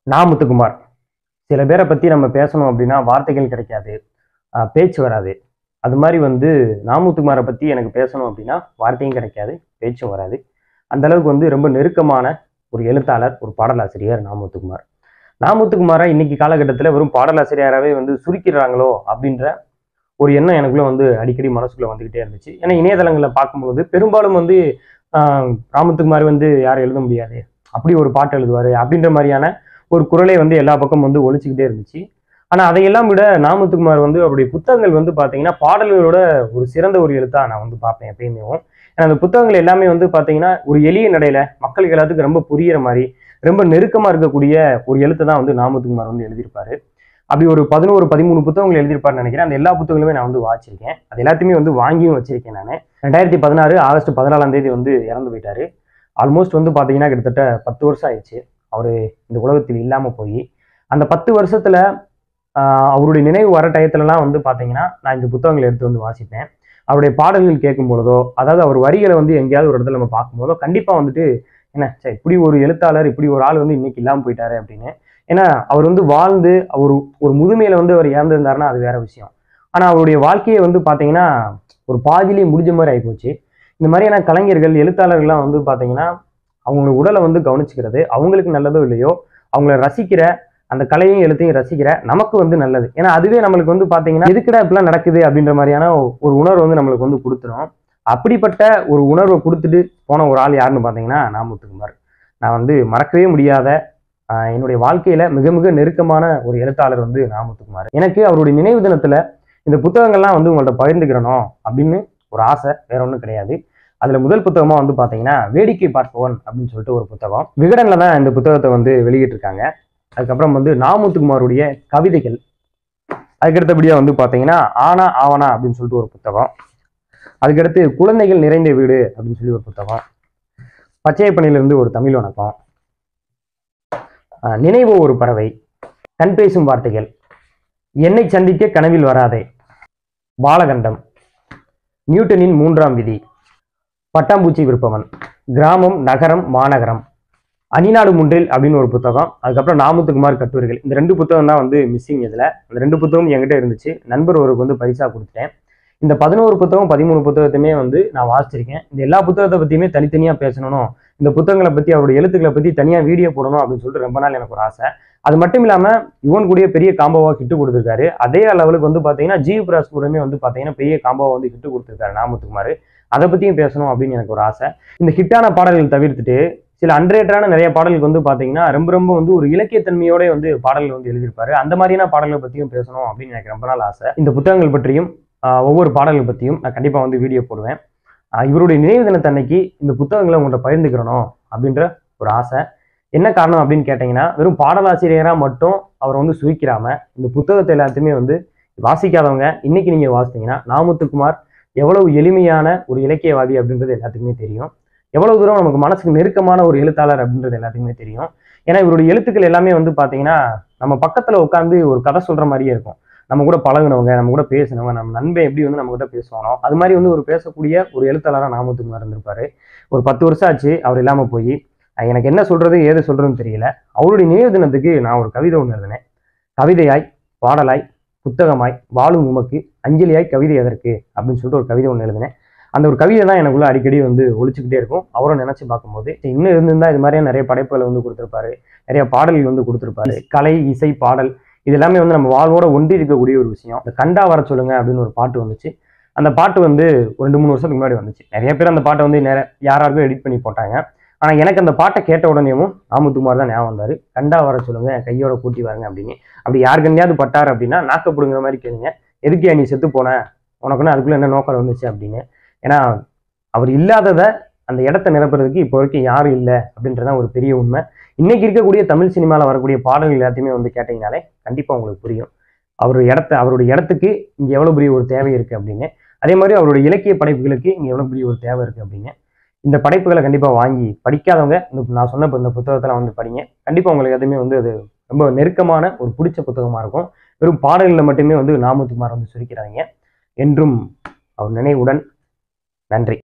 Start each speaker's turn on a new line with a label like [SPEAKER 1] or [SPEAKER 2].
[SPEAKER 1] நான் முத்துக்குமார் சில பேரை பற்றி நம்ம பேசணும் அப்படின்னா வார்த்தைகள் கிடைக்காது ஆஹ் பேச்சு வராது அது மாதிரி வந்து நாமுத்துக்குமாரை பற்றி எனக்கு பேசணும் அப்படின்னா வார்த்தையும் கிடைக்காது பேச்சும் வராது அந்த அளவுக்கு வந்து ரொம்ப நெருக்கமான ஒரு எழுத்தாளர் ஒரு பாடலாசிரியர் நாமுத்துக்குமார் நாமுத்துக்குமாரை இன்னைக்கு காலகட்டத்தில் வெறும் பாடலாசிரியராகவே வந்து சுருக்கிறாங்களோ அப்படின்ற ஒரு எண்ணம் எனக்குள்ள வந்து அடிக்கடி மனசுக்குள்ள வந்துகிட்டே இருந்துச்சு ஏன்னா இணையதளங்களில் பார்க்கும்போது பெரும்பாலும் வந்து ஆஹ் ராமத்துக்குமார் வந்து யாரும் எழுத முடியாது அப்படி ஒரு பாட்டு எழுதுவார் அப்படின்ற மாதிரியான ஒரு குரலே வந்து எல்லா பக்கம் வந்து ஒழிச்சுக்கிட்டே இருந்துச்சு ஆனால் அதையெல்லாம் விட நாமத்துக்குமார் வந்து அவருடைய புத்தகங்கள் வந்து பார்த்தீங்கன்னா பாடல்களோட ஒரு சிறந்த ஒரு எழுத்தா நான் வந்து பார்ப்பேன் எப்பயுமே ஏன்னா அந்த புத்தகங்கள் எல்லாமே வந்து பார்த்தீங்கன்னா ஒரு எளிய நடையில மக்களுக்கு எல்லாத்துக்கும் ரொம்ப புரியிற மாதிரி ரொம்ப நெருக்கமாக இருக்கக்கூடிய ஒரு எழுத்தை தான் வந்து நாமத்துக்குமார் வந்து எழுதியிருப்பாரு அப்படி ஒரு பதினோரு பதிமூணு புத்தகங்கள் எழுதியிருப்பாருன்னு நினைக்கிறேன் அந்த எல்லா புத்தகங்களுமே நான் வந்து வாசிச்சிருக்கேன் அது எல்லாத்தையுமே வந்து வாங்கியும் வச்சிருக்கேன் நான் ரெண்டாயிரத்தி பதினாறு ஆகஸ்ட் பதினாலாம் தேதி வந்து இறந்து போயிட்டாரு ஆல்மோஸ்ட் வந்து பார்த்தீங்கன்னா கிட்டத்தட்ட பத்து வருஷம் ஆயிடுச்சு அவர் இந்த உலகத்தில் இல்லாமல் போய் அந்த பத்து வருஷத்துல ஆஹ் அவருடைய நினைவு வர டயத்துலலாம் வந்து பார்த்தீங்கன்னா நான் இந்த புத்தகங்களை எடுத்து வந்து வாசிப்பேன் அவருடைய பாடல்கள் கேட்கும் பொழுதோ அதாவது அவர் வரிகளை வந்து எங்கேயாவது ஒரு இடத்துல நம்ம பார்க்கும்போதோ கண்டிப்பாக வந்துட்டு என்ன சரி இப்படி ஒரு எழுத்தாளர் இப்படி ஒரு ஆள் வந்து இன்னைக்கு இல்லாமல் போயிட்டாரு அப்படின்னு ஏன்னா அவர் வந்து வாழ்ந்து ஒரு ஒரு முதுமையில வந்து அவர் இறந்துருந்தாருன்னா அது வேற விஷயம் ஆனால் அவருடைய வாழ்க்கையை வந்து பார்த்தீங்கன்னா ஒரு பாதியிலே முடிஞ்ச மாதிரி ஆகிப்போச்சு இந்த மாதிரியான கலைஞர்கள் எழுத்தாளர்கள்லாம் வந்து பார்த்தீங்கன்னா அவங்களோட உடலை வந்து கவனிச்சுக்கிறது அவங்களுக்கு நல்லதோ இல்லையோ அவங்கள ரசிக்கிற அந்த கலையும் எழுத்தையும் ரசிக்கிற நமக்கு வந்து நல்லது ஏன்னா அதுவே நம்மளுக்கு வந்து பார்த்தீங்கன்னா எதுக்குடா இப்படிலாம் நடக்குது அப்படின்ற மாதிரியான ஒரு உணர்வு வந்து நம்மளுக்கு வந்து கொடுத்துரும் அப்படிப்பட்ட ஒரு உணர்வை கொடுத்துட்டு போன ஒரு ஆள் யாருன்னு பார்த்தீங்கன்னா நாமுத்துக்குமார் நான் வந்து மறக்கவே முடியாத ஆஹ், என்னுடைய வாழ்க்கையில மிக மிக நெருக்கமான ஒரு எழுத்தாளர் வந்து நாமுத்துக்குமார் எனக்கு அவருடைய நினைவு தினத்துல இந்த புத்தகங்கள்லாம் வந்து உங்கள்ட்ட பகிர்ந்துக்கிறணும் அப்படின்னு ஒரு ஆசை வேற ஒன்றும் கிடையாது அதுல முதல் புத்தகமா வந்து பாத்தீங்கன்னா வேடிக்கை பார்ப்பவன் அப்படின்னு சொல்லிட்டு ஒரு புத்தகம் விகடன்ல தான் இந்த புத்தகத்தை வந்து வெளியிட்டிருக்காங்க அதுக்கப்புறம் வந்து நாமுத்துக்குமாருடைய கவிதைகள் அதுக்கடுத்தபடியா வந்து பாத்தீங்கன்னா ஆனா ஆவனா அப்படின்னு சொல்லிட்டு ஒரு புத்தகம் அதுக்கடுத்து குழந்தைகள் நிறைந்த வீடு அப்படின்னு சொல்லி ஒரு புத்தகம் பச்சையப்பனிலிருந்து ஒரு தமிழ் வணக்கம் ஆஹ் நினைவு ஒரு பறவை கண் பேசும் வார்த்தைகள் என்னை சந்திக்க கனவில் வராதே பாலகண்டம் நியூட்டனின் மூன்றாம் விதி பட்டாம்பூச்சி விற்பவன் கிராமம் நகரம் மாநகரம் அணிநாடு முன்றில் அப்படின்னு ஒரு புத்தகம் அதுக்கப்புறம் நாமுத்துக்குமார் கட்டுரைகள் இந்த ரெண்டு புத்தகம் தான் வந்து மிஸ்ஸிங் இதில் அந்த ரெண்டு புத்தகம் என்கிட்ட இருந்துச்சு நண்பர் ஒருக்கு வந்து பரிசா கொடுத்துட்டேன் இந்த பதினோரு புத்தகம் பதிமூணு புத்தகத்தையுமே வந்து நான் வாசிச்சிருக்கேன் இந்த எல்லா புத்தகத்தை பற்றியுமே தனித்தனியாக பேசணும் இந்த புத்தகங்களை பற்றி அவருடைய எழுத்துக்களை பற்றி தனியாக வீடியோ போடணும் அப்படின்னு சொல்லிட்டு ரொம்ப நாள் எனக்கு ஒரு ஆசை அது மட்டும் இல்லாமல் யுவன் கூடிய பெரிய காம்போவாக ஹிட்டு கொடுத்துருக்காரு அதே லெவலுக்கு வந்து பார்த்தீங்கன்னா ஜீவ் பிராஸ் கூடமே வந்து பார்த்தீங்கன்னா பெரிய காம்போவை வந்து ஹிட்டு கொடுத்துருக்காரு நாமுத்துக்குமார் அதை பற்றியும் பேசணும் அப்படின்னு எனக்கு ஒரு ஆசை இந்த ஹிட்டான பாடல்கள் தவிர்த்துட்டு சில அன்ரேட்டரான நிறைய பாடல்கள் வந்து பார்த்தீங்கன்னா ரொம்ப ரொம்ப வந்து ஒரு இலக்கியத்தன்மையோட வந்து பாடல்கள் வந்து எழுதியிருப்பாரு அந்த மாதிரியான பாடல்களை பற்றியும் பேசணும் அப்படின்னு எனக்கு ரொம்ப நாள் ஆசை இந்த புத்தகங்கள் பற்றியும் ஆஹ், ஒவ்வொரு பாடல்கள் பற்றியும் நான் கண்டிப்பாக வந்து வீடியோ போடுவேன் ஆஹ், இவருடைய நினைவு தினத்தன்னைக்கு இந்த புத்தகங்களை உங்கள்கிட்ட பகிர்ந்துக்கிறணும் அப்படின்ற ஒரு ஆசை என்ன காரணம் அப்படின்னு கேட்டிங்கன்னா வெறும் பாடலாசிரியராக மட்டும் அவர் வந்து சுருக்கிறாம இந்த புத்தகத்தை எல்லாத்தையுமே வந்து வாசிக்காதவங்க இன்னைக்கு நீங்கள் வாசித்தீங்கன்னா நாமுத்துக்குமார் எவ்வளவு எளிமையான ஒரு இலக்கியவாதி அப்படின்றது எல்லாத்துக்குமே தெரியும் எவ்வளவு தூரம் நமக்கு மனசுக்கு நெருக்கமான ஒரு எழுத்தாளர் அப்படின்றது எல்லாத்துக்குமே தெரியும் ஏன்னா இவருடைய எழுத்துக்கள் எல்லாமே வந்து பார்த்தீங்கன்னா நம்ம பக்கத்தில் உட்காந்து ஒரு கதை சொல்கிற மாதிரியே இருக்கும் நம்ம கூட பழகுனவங்க நம்ம கூட பேசினவங்க நம்ம நண்பன் எப்படி வந்து நம்ம கிட்ட பேசுவானோ அது மாதிரி வந்து ஒரு பேசக்கூடிய ஒரு எழுத்தாளராக நாமத்துக்குமார் இருந்திருப்பாரு ஒரு பத்து வருஷம் ஆச்சு அவர் இல்லாமல் போய் அஹ் எனக்கு என்ன சொல்றது ஏது சொல்றதுன்னு தெரியல அவருடைய நினைவு தினத்துக்கு நான் ஒரு கவிதை ஒன்று எழுதினேன் கவிதையாய் பாடலாய் புத்தகமாய் வாழும் உமக்கு அஞ்சலியாய் கவிதை எதற்கு அப்படின்னு சொல்லிட்டு ஒரு கவிதை ஒன்று எழுதினேன் அந்த ஒரு கவிதை தான் எனக்குள்ள அடிக்கடி வந்து ஒழிச்சுக்கிட்டே இருக்கும் அவரும் நினைச்சு பார்க்கும்போது சரி, இன்னும் இருந்திருந்தா இது மாதிரியே நிறைய படைப்புகளை வந்து கொடுத்துருப்பாரு நிறைய பாடல்கள் வந்து கொடுத்துருப்பாரு கலை இசை பாடல் இது எல்லாமே வந்து நம்ம வாழ்வோட ஒன்றி இருக்கக்கூடிய ஒரு விஷயம் இந்த கண்டா வர சொல்லுங்க அப்படின்னு ஒரு பாட்டு வந்துச்சு அந்த பாட்டு வந்து ஒரு ரெண்டு மூணு வருஷத்துக்கு முன்னாடி வந்துச்சு நிறைய பேர் அந்த பாட்டை வந்து நேர யாராருக்கும் எடிட் பண்ணி போட்டாங்க ஆனா எனக்கு அந்த பாட்டை கேட்ட உடனேயும் ராமத்துமார் தான் ஞாபகம் வந்தாரு கண்டா வர சொல்லுங்க கையோட கூட்டி வாருங்க அப்படின்னு அப்படி யார் கண்ணியாவது பட்டார் அப்படின்னா நாக்க பிடுங்குற மாதிரி கேளுங்க எதுக்கு நீ செத்து போன உனக்குன்னு அதுக்குள்ள என்ன நோக்கம் வந்துச்சு அப்படின்னு ஏன்னா அவர் இல்லாதத அந்த இடத்த நிரப்புறதுக்கு இப்போ வரைக்கும் யாரும் இல்லை அப்படின்றதான் ஒரு பெரிய உண்மை இன்னைக்கு இருக்கக்கூடிய தமிழ் சினிமாவில் வரக்கூடிய பாடல்கள் எல்லாத்தையுமே வந்து கேட்டீங்கனாலே கண்டிப்பாக உங்களுக்கு புரியும் அவர் இடத்த அவருடைய இடத்துக்கு இங்கே எவ்வளோ பெரிய ஒரு தேவை இருக்குது அப்படின்னு அதே மாதிரி அவருடைய இலக்கிய படைப்புகளுக்கு இங்கே எவ்வளோ பெரிய ஒரு தேவை இருக்குது அப்படின்னு இந்த படைப்புகளை கண்டிப்பாக வாங்கி படிக்காதவங்க இந்த நான் சொன்ன இப்ப இந்த புத்தகத்தில் வந்து படிங்க கண்டிப்பாக உங்களுக்கு எதுவுமே வந்து அது ரொம்ப நெருக்கமான ஒரு பிடிச்ச புத்தகமாக இருக்கும் வெறும் பாடல்களில் மட்டுமே வந்து நாமுத்துமார் வந்து சுருக்கிறாங்க என்றும் அவர் நினைவுடன் நன்றி